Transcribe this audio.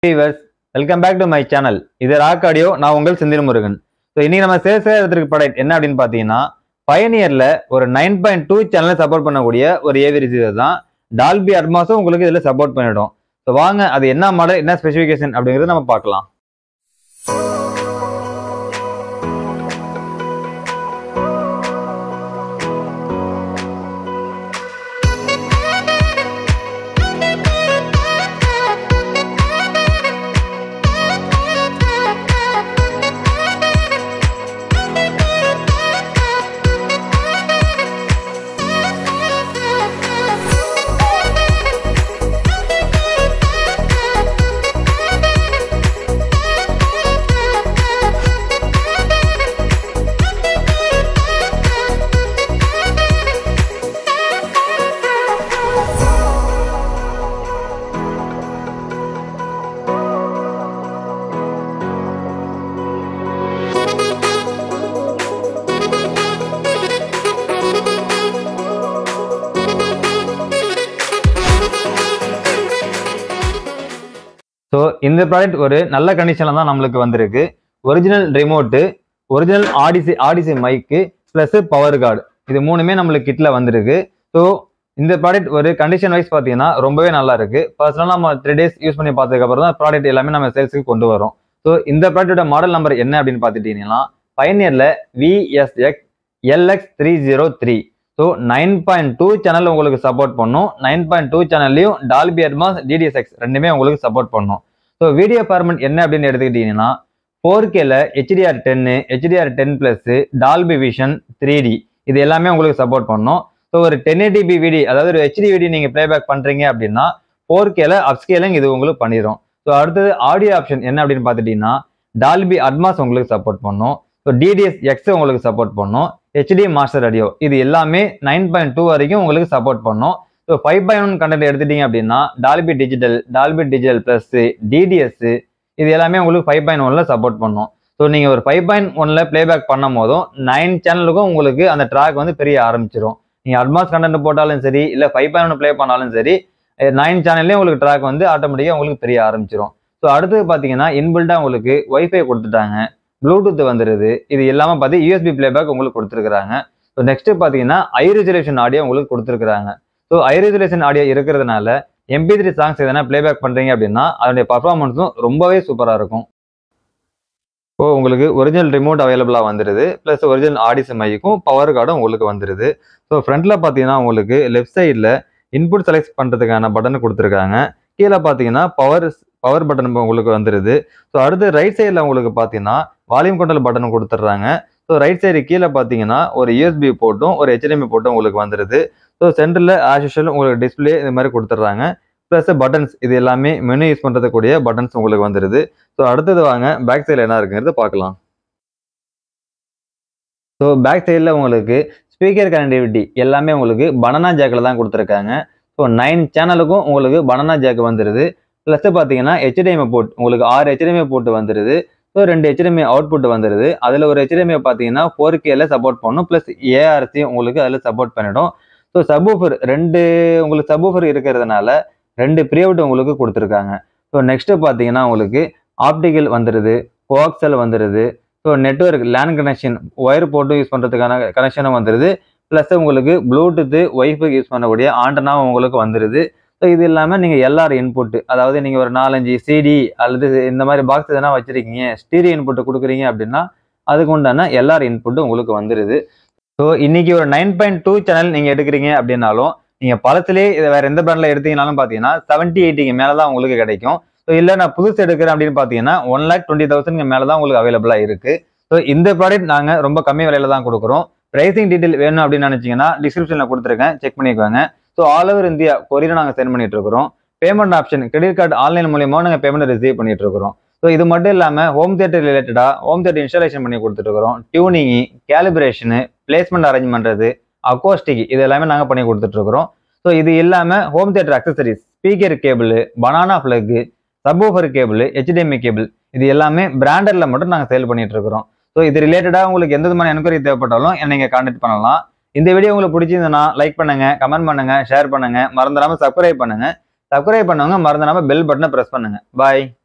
viewers welcome back to my channel இது rock audio நான் உங்கள் செந்தில் முருகன் ஸோ இன்னைக்கு நம்ம சேல்ஸ் எடுத்துருக்கு ப்ராடக்ட் என்ன அப்படின்னு பார்த்தீங்கன்னா பயனியர்ல ஒரு நைன் பாயிண்ட் டூ சேனலை சப்போர்ட் பண்ணக்கூடிய ஒரு ஏவி ரிசீவர் தான் டால்பி அட்மாஸும் உங்களுக்கு இதில் சப்போர்ட் பண்ணிடும் ஸோ வாங்க அது என்ன மாடல் என்ன ஸ்பெசிஃபிகேஷன் அப்படிங்கிறத நம்ம பார்க்கலாம் ஸோ இந்த ப்ராடக்ட் ஒரு நல்ல கண்டிஷனில் தான் நம்மளுக்கு வந்திருக்கு original remote original Audyssey Audyssey mic plus power cord இது மூணுமே நம்மளுக்கு கிட்டில் வந்திருக்கு ஸோ இந்த ப்ராடக்ட் ஒரு கண்டிஷன் வைஸ் பார்த்தீங்கன்னா ரொம்பவே நல்லா இருக்கு பர்சனலாக நம்ம த்ரீ டேஸ் யூஸ் பண்ணி பார்த்ததுக்கப்புறம் தான் ப்ராடக்ட் எல்லாமே நம்ம சேல்ஸுக்கு கொண்டு வரோம் ஸோ இந்த ப்ராடக்டோட மாடல் நம்பர் என்ன அப்படின்னு பார்த்துட்டீங்கன்னா பயனியரில் VSX LX three zero three so nine point two channel உங்களுக்கு சப்போர்ட் பண்ணும் நைன் பாயிண்ட் டூ சேனல்லையும் டால்பி அட்மாஸ் டிடிஎஸ்எக்ஸ் ரெண்டுமே உங்களுக்கு சப்போர்ட் பண்ணும் ஸோ வீடியோ ஃபார்மெட் என்ன அப்படின்னு எடுத்துக்கிட்டீங்கன்னா ஃபோர் கேல ஹெச்டிஆர் டென்னு HDR ten plus Dolby vision three D இது எல்லாமே உங்களுக்கு சப்போர்ட் பண்ணும் ஸோ ஒரு டென் ஏடிபி விடி அதாவது ஒரு ஹெச்டி விடி நீங்கள் ப்ளேபேக் பண்ணுறீங்க அப்படின்னா ஃபோர் கேல அப்ஸ்கேலிங் இது உங்களுக்கு பண்ணிடும் ஸோ அடுத்தது ஆடியோ ஆப்ஷன் என்ன அப்படின்னு பார்த்துட்டீங்கன்னா டால்பி அட்மாஸ் உங்களுக்கு சப்போர்ட் பண்ணும் ஸோ டிடிஎஸ் எக்ஸ் உங்களுக்கு சப்போர்ட் பண்ணும் ஹெச்டி மாஸ்டர் ஆடியோ இது எல்லாமே நைன் பாயிண்ட் டூ வரைக்கும் உங்களுக்கு சப்போர்ட் பண்ணும் so five point one content எடுத்துட்டீங்க அப்படின்னா Dolby digital Dolby digital plus DTS இது எல்லாமே உங்களுக்கு ஃபைவ் பாயிண்ட் ஒன்ல சப்போர்ட் பண்ணும் ஸோ நீங்கள் ஒரு ஃபைவ் பாயிண்ட் ஒன்ல பிளேபேக் பண்ணும் போதும் நைன் சேனலுக்கும் உங்களுக்கு அந்த ட்ராக் வந்து பெரிய ஆரம்பிச்சிடும் நீங்கள் அட்வான்ஸ் கண்டென்ட் போட்டாலும் சரி இல்லை ஃபைவ் பாயிண்ட் ஒன் ப்ளே பண்ணாலும் சரி நைன் சேனல்லையும் உங்களுக்கு ட்ராக் வந்து ஆட்டோமேட்டிக்காக உங்களுக்கு பெரிய ஆரம்பிச்சிடும் ஸோ அடுத்தது பார்த்தீங்கன்னா இன்பில்டாக உங்களுக்கு ஒய்ஃபை கொடுத்துட்டாங்க ப்ளூடூத் வந்துடுது இது இல்லாமல் பார்த்து யூஎஸ்பி பிளேபேக் உங்களுக்கு கொடுத்துருக்குறாங்க ஸோ நெக்ஸ்ட் பார்த்தீங்கன்னா ஐ ரெஜுலேஷன் ஆடியோ உங்களுக்கு கொடுத்துருக்குறாங்க ஸோ ஐ ரெஜுலேஷன் ஆடியோ இருக்கிறதுனால எம்பி த்ரீ சாங்ஸ் எதனா பிளேபேக் பண்ணுறீங்க அப்படின்னா அதனுடைய பர்ஃபார்மன்ஸும் ரொம்பவே சூப்பராக இருக்கும் ஓ உங்களுக்கு ஒரிஜினல் ரிமோட் அவைலபிளாக வந்துடுது ப்ளஸ் ஒரிஜினல் ஆடிஸ் மைக்கும் பவர் கார்டும் உங்களுக்கு வந்துடுது ஸோ ஃப்ரண்ட்டில் பார்த்தீங்கன்னா உங்களுக்கு லெஃப்ட் சைடில் இன்புட் செலக்ட் பண்ணுறதுக்கான பட்டன் கொடுத்துருக்காங்க கீழே பார்த்தீங்கன்னா பவர் பவர் பட்டன் உங்களுக்கு வந்துடுது ஸோ அடுத்து ரைட் சைடில் உங்களுக்கு பார்த்தீங்கன்னா வால்யூம் கண்ட்ரோல் பட்டன் கொடுத்துட்றாங்க ஸோ ரைட் சைடு கீழே பார்த்தீங்கன்னா ஒரு யூஎஸ்பி போட்டும் ஒரு ஹெச்டிஎம்ஐ போட்டும் உங்களுக்கு வந்துடுது ஸோ சென்டரில் ஆஸ் யூஷுவல் உங்களுக்கு டிஸ்பிளே இது மாதிரி கொடுத்துட்றாங்க ப்ளஸ் பட்டன்ஸ் இது எல்லாமே மெனு யூஸ் பண்ணுறதுக்கூடிய பட்டன்ஸ் உங்களுக்கு வந்துடுது ஸோ அடுத்தது வாங்க பேக் சைடில் என்ன இருக்குங்கிறத பார்க்கலாம் ஸோ பேக் சைடில் உங்களுக்கு ஸ்பீக்கர் கனெக்டிவிட்டி எல்லாமே உங்களுக்கு பனானா ஜாக்கில் தான் கொடுத்துருக்காங்க ஸோ நைன் சேனலுக்கும் உங்களுக்கு பனானா ஜாக் வந்துடுது ப்ளஸ் பார்த்தீங்கன்னா ஹெச்டிஎம்ஐ போர்ட் உங்களுக்கு ஆறு ஹெச்டிஎம்ஐ போர்ட் வந்துடுது ஸோ ரெண்டு ஹெச்டிஎம்ஐ அவுட்புட் வந்துடுது அதில் ஒரு ஹெச்டிஎம்ஐ பார்த்தீங்கன்னா ஃபோர் கேல சப்போர்ட் பண்ணும் ப்ளஸ் ஏஆர்சி உங்களுக்கு அதில் சப்போர்ட் பண்ணிடும் ஸோ சப்வூஃபர் ரெண்டு உங்களுக்கு சப்வூஃபர் இருக்கிறதுனால ரெண்டு ப்ரீஅவுட் உங்களுக்கு கொடுத்துருக்காங்க ஸோ நெக்ஸ்ட்டு பார்த்தீங்கன்னா உங்களுக்கு ஆப்டிக்கல் வந்துடுது கோஆக்சல் வந்துடுது so network LAN connection wire போட்டு யூஸ் பண்ணுறதுக்கான கனெக்ஷனும் வந்துடுது ப்ளஸ் உங்களுக்கு ப்ளூடூத்து ஒய்ஃபை யூஸ் பண்ணக்கூடிய ஆண்டனாவும் உங்களுக்கு வந்துடுது ஸோ இது இல்லாமல் நீங்கள் எல்ஆர் இன்புட் அதாவது நீங்கள் ஒரு நாலஞ்சு சிடி அல்லது இந்த மாதிரி பாக்ஸ் எதனா வச்சுருக்கீங்க ஸ்டீரியோ இன்புட் கொடுக்குறீங்க அப்படின்னா அதுக்கு உண்டான எல்ஆர் இன்புட் உங்களுக்கு வந்துடுது ஸோ இன்னைக்கு ஒரு நைன் பாயிண்ட் டூ சேனல் நீங்கள் எடுக்கிறீங்க அப்படின்னாலும் நீங்கள் பழத்திலே இதை வேறு எந்த பிராண்டில் எடுத்தீங்கனாலும் பார்த்தீங்கன்னா செவன்ட்டி எயிட்டிக்கு மேலே தான் உங்களுக்கு கிடைக்கும் ஸோ இல்லை நான் புதுசு எடுக்கிறேன் அப்படின்னு பார்த்தீங்கன்னா ஒன் லேக் டுவெண்ட்டி தௌசண்ட்க்கு மேலே தான் உங்களுக்கு அவைலபிளாக இருக்குது ஸோ இந்த ப்ராடக்ட் நாங்கள் ரொம்ப கம்மி விலையில தான் கொடுக்குறோம் ப்ரைசிங் டீட்டெயில் வேணும் அப்படின்னு நினச்சிங்கன்னா டிஸ்கிரிப்ஷனில் கொடுத்துருக்கேன் செக் பண்ணிக்கோங்க so all over India courier நாங்கள் சென்ட் பண்ணிட்டு இருக்கிறோம் payment option credit card online மூலியமாக நாங்கள் பேமெண்ட் ரிசீவ் பண்ணிட்டு இருக்கிறோம் ஸோ இது மட்டும் இல்லாமல் ஹோம் தேட்டர் ரிலேட்டடாக ஹோம் தேட்டர் இன்ஸ்டாலேஷன் பண்ணி கொடுத்துட்ருக்குறோம் டியூனிங்கு கேலிப்ரேஷனு பிளேஸ்மெண்ட் அரேஞ்ச் பண்ணுறது அக்கோஸ்டிக் இது எல்லாமே நாங்கள் பண்ணி கொடுத்துட்ருக்குறோம் ஸோ இது இல்லாமல் home theatre accessories speaker cable banana plug subwoofer cable HDMI cable இது எல்லாமே பிராண்டட்ல மட்டும் நாங்கள் சேல் பண்ணிட்டு இருக்கிறோம் ஸோ இது ரிலேட்டடாக உங்களுக்கு எந்த விதமான என்கொயரி தேவைப்பட்டாலும் என்னை நீங்கள் கான்டாக்ட் பண்ணலாம் இந்த வீடியோ உங்களுக்கு பிடிச்சிருந்ததுன்னா லைக் பண்ணுங்க கமெண்ட் பண்ணுங்க ஷேர் பண்ணுங்க மறந்துடாம சப்ஸ்கிரைப் பண்ணுங்க சப்ஸ்கிரைப் பண்ணவங்க மறந்துடாம பெல் பட்டனை ப்ரெஸ் பண்ணுங்க பாய்